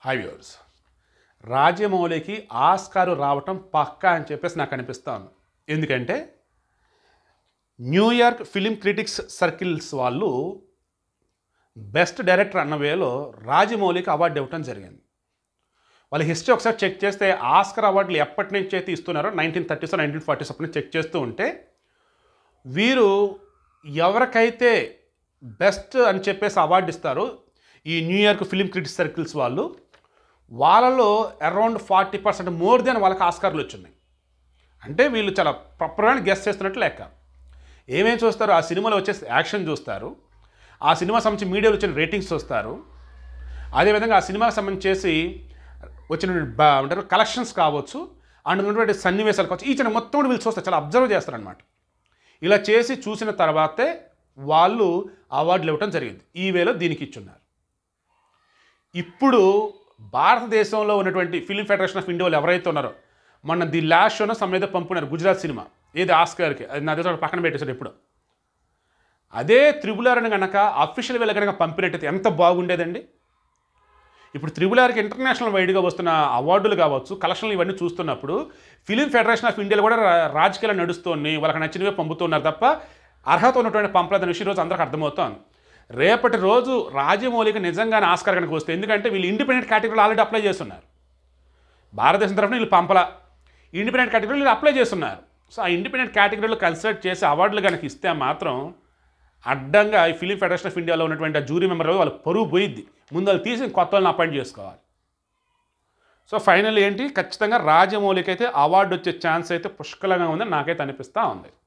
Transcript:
high viewers రాజమౌళికి Oscar రావటం పక్కా అని చెప్పేసి నాకు అనిపిస్తాను ఎందుకంటే న్యూయార్క్ ఫిలిం క్రిటిక్స్ సర్కిల్స్ వాళ్ళు బెస్ట్ డైరెక్టర్ అన్న వేలో రాజమౌళికి అవార్డు ఇవ్వటం జరిగింది వాళ్ళ హిస్టరీ ఒకసారి చెక్ చేస్తే ఆస్కర్ అవార్డులు ఎప్పటి నుంచి అయితే ఇస్తున్నారో నైన్టీన్ థర్టీస్ నైన్టీన్ ఫార్టీస్ అప్పటి నుంచి చెక్ చేస్తూ ఉంటే వీరు ఎవరికైతే బెస్ట్ అని చెప్పేసి అవార్డు ఇస్తారో ఈ న్యూయార్క్ ఫిలిం క్రిటిక్స్ సర్కిల్స్ వాళ్ళు వాళ్ళలో around forty percent more than వాళ్ళకి ఆస్కార్లు వచ్చినాయి అంటే వీళ్ళు చాలా ప్రాపర్గా గెస్ట్ చేస్తున్నట్టు లెక్క ఏమేమి చూస్తారు ఆ సినిమాలో వచ్చే యాక్షన్ చూస్తారు ఆ సినిమా సంబంధించి మీడియాలో వచ్చిన రేటింగ్స్ చూస్తారు అదేవిధంగా ఆ సినిమాకి సంబంధించి చేసి వచ్చిన బ- అంటారు కలెక్షన్స్ కావచ్చు అండ్ ఉన్నటువంటి సన్నివేశాలు కావచ్చు ఈ చిన్న మొత్తం కూడా వీళ్ళు చూస్తారు చాలా అబ్జర్వ్ చేస్తారనమాట ఇలా చేసి చూసిన తర్వాతే వాళ్ళు అవార్డులు ఇవ్వటం జరిగింది ఈ వేలో దీనికి ఇచ్చున్నారు ఇప్పుడు భారతదేశంలో ఉన్నటువంటి ఫిలిం ఫెడరేషన్ ఆఫ్ ఇండియా వాళ్ళు ఎవరైతే ఉన్నారో మొన్న ది లాస్ట్ షోనో సమేత పంపున్నారు గుజరాత్ సినిమా ఏది ఆస్కార్కి అది నా దగ్గర పక్కన పెట్టేశాడు ఎప్పుడు అదే త్రిబుల్ ఆర్ అని కనుక అఫీషియల్ వేళ కనుక పంపినట్టయితే ఎంత బాగుండేదండి ఇప్పుడు త్రిబుల్ ఆర్కి ఇంటర్నేషనల్ వైడ్గా వస్తున్న అవార్డులు కావచ్చు కలెక్షన్లు ఇవన్నీ చూస్తున్నప్పుడు ఫిలిం ఫెడరేషన్ ఆఫ్ ఇండియాలో కూడా రా- రాజకీయాలు నడుస్తున్నాయి వాళ్ళకి నచ్చినవే పంపుతున్నారు తప్ప అర్హత ఉన్నటువంటి పంపలేదని విషయం రోజు అందరికి అర్థమవుతోంది రేపటి రోజు రాజమౌళికి నిజంగానే ఆస్కార్ కనుక వస్తే ఎందుకంటే వీళ్ళు ఇండిపెండెంట్ కేటగిరీలో ఆల్రెడీ అప్లై చేస్తున్నారు భారతదేశం తరఫున వీళ్ళు పంపల ఇండిపెండెంట్ కేటగిరీలో వీళ్ళు అప్లై చేస్తున్నారు సో ఆ ఇండిపెండెంట్ కేటగిరీలో కన్సిడర్ చేసి అవార్డులు కనుక ఇస్తే మాత్రం అడ్డంగా ఈ ఫిలిం ఫెడరేషన్ ఆఫ్ ఇండియాలో ఉన్నటువంటి ఆ జూరీ మెంబర్ వాళ్ళు పరువు పోయిద్ది ముందు వాళ్ళు తీసి కొత్త వాళ్ళని అపాయింట్ చేసుకోవాలి సో ఫైనల్ ఏంటి ఖచ్చితంగా రాజమౌళికి అయితే అవార్డు వచ్చే ఛాన్స్ అయితే పుష్కలంగా ఉందని నాకైతే అనిపిస్తూ ఉంది